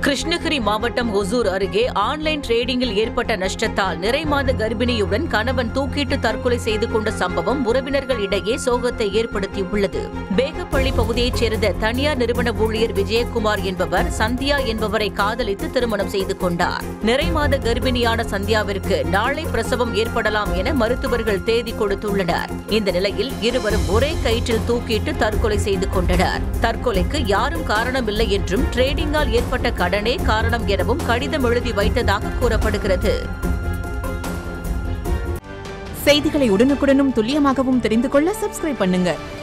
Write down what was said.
கிருஷ்ணகிரி மாவட்டம் ஒசூர் அருகே ஆன்லைன் டிரேடிங்கில் ஏற்பட்ட நஷ்டத்தால் நிறைமாத கர்ப்பிணியுடன் கணவன் தூக்கிட்டு தற்கொலை செய்து கொண்ட சம்பவம் உறவினர்கள் இடையே சோகத்தை ஏற்படுத்தியுள்ளது பேகப்பள்ளி பகுதியைச் சேர்ந்த தனியார் நிறுவன ஊழியர் விஜயகுமார் என்பவர் சந்தியா என்பவரை காதலித்து திருமணம் செய்து கொண்டார் நிறைமாத கர்ப்பிணியான சந்தியாவிற்கு நாளை பிரசவம் ஏற்படலாம் என மருத்துவர்கள் தேதி கொடுத்துள்ளனர் இந்த நிலையில் இருவரும் ஒரே கயிற்றில் தூக்கிட்டு தற்கொலை செய்து கொண்டனர் தற்கொலைக்கு யாரும் காரணமில்லை என்றும் டிரேடிங்கால் ஏற்பட்ட கடனே காரணம் எனவும் கடிதம் எழுதி வைத்ததாக கூறப்படுகிறது செய்திகளை உடனுக்குடனும் துல்லியமாகவும் தெரிந்து கொள்ள சப்ஸ்கிரைப் பண்ணுங்க